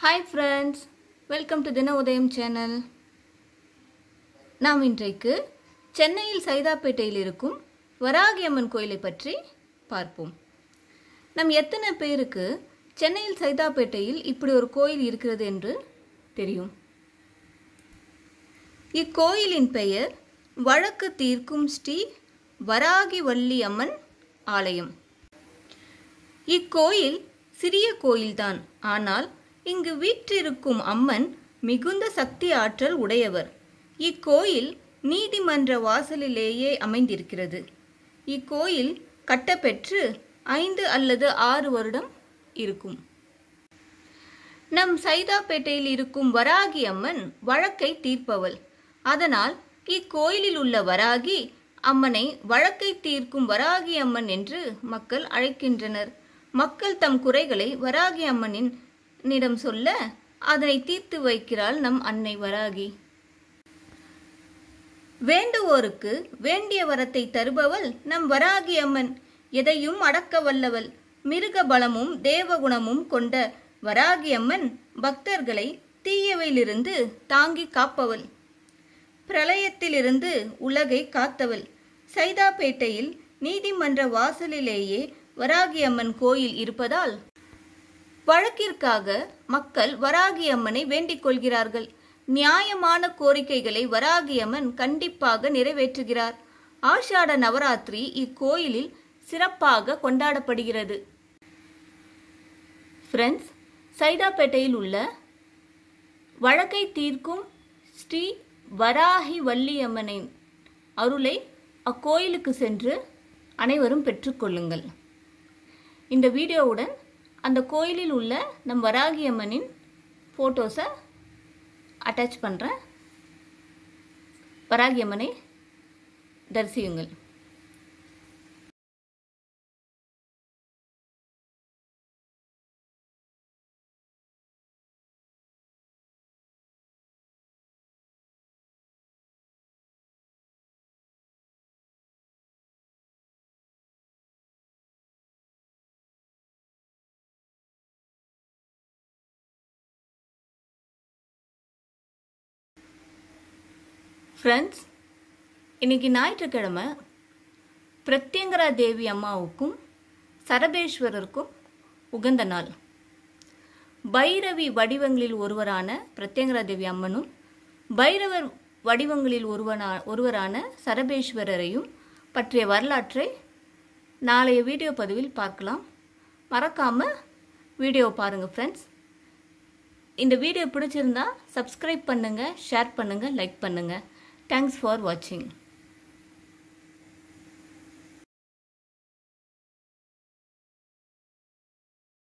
hi friends welcome to தின உதயம் channel நாம் இன்றைக்கு சென்னையில் சைதாப்பேட்டையில் இருக்கும் வராகி அம்மன் கோயிலை பற்றி பார்ப்போம் நம் எத்தனை பேருக்கு சென்னையில் சைதாப்பேட்டையில் இப்படி ஒரு கோயில் இருக்கிறது என்று தெரியும் இக்கோயிலின் பெயர் வழக்கு தீர்க்கும் ஸ்ரீ வராகி வள்ளி அம்மன் ஆலயம் இக்கோயில் சிறிய கோயில்தான் ஆனால் இங்கு வீற்றிருக்கும் அம்மன் மிகுந்த சக்தி ஆற்றல் உடையவர் இக்கோயில் நீதிமன்ற வாசலிலேயே அமைந்திருக்கிறது இக்கோயில் கட்டப்பெற்று ஐந்து அல்லது ஆறு வருடம் இருக்கும் நம் சைதாப்பேட்டையில் இருக்கும் வராகி அம்மன் வழக்கை தீர்ப்பவள் அதனால் இக்கோயிலில் உள்ள வராகி அம்மனை வழக்கை தீர்க்கும் வராகி அம்மன் என்று மக்கள் அழைக்கின்றனர் மக்கள் தம் குறைகளை வராகி அம்மனின் நிடம் சொல்ல அதனை தீர்த்து வைக்கிறாள் நம் அன்னை வராகி வேண்டுவோருக்கு வேண்டிய வரத்தை தருபவள் நம் வராகி அம்மன் எதையும் அடக்க வல்லவள் மிருக பலமும் தேவகுணமும் கொண்ட வராகி அம்மன் பக்தர்களை தீயவையிலிருந்து தாங்கி காப்பவள் பிரளயத்திலிருந்து உலகை காத்தவள் சைதாப்பேட்டையில் நீதிமன்ற வாசலிலேயே வராகி அம்மன் கோயில் இருப்பதால் வழக்கிற்காக மக்கள் வராகி அம்மனை வேண்டிக் கொள்கிறார்கள் நியாயமான கோரிக்கைகளை வராகி அம்மன் கண்டிப்பாக நிறைவேற்றுகிறார் ஆஷாட நவராத்திரி இக்கோயிலில் சிறப்பாக கொண்டாடப்படுகிறது ஃப்ரெண்ட்ஸ் சைதாப்பேட்டையில் உள்ள வழக்கை தீர்க்கும் ஸ்ரீ வராகி வள்ளியம்மனின் அருளை அக்கோயிலுக்கு சென்று அனைவரும் பெற்றுக்கொள்ளுங்கள் இந்த வீடியோவுடன் அந்த கோயிலில் உள்ள நம் வராகி அம்மனின் ஃபோட்டோஸை அட்டாச் பண்ணுறேன் வராகி அம்மனை தரிசியுங்கள் ஃப்ரெண்ட்ஸ் இன்னைக்கு ஞாயிற்றுக்கிழமை பிரத்யங்கரா தேவி அம்மாவுக்கும் சரபேஸ்வரருக்கும் உகந்த நாள் பைரவி வடிவங்களில் ஒருவரான பிரத்யங்கரா தேவி அம்மனும் பைரவர் வடிவங்களில் ஒருவனா ஒருவரான சரபேஸ்வரரையும் பற்றிய வரலாற்றை நாளைய வீடியோ பதிவில் பார்க்கலாம் மறக்காமல் வீடியோ பாருங்கள் ஃப்ரெண்ட்ஸ் இந்த வீடியோ பிடிச்சிருந்தா சப்ஸ்கிரைப் பண்ணுங்கள் ஷேர் பண்ணுங்கள் லைக் பண்ணுங்கள் தேங்க்ஸ் ஃபார் வாட்சிங்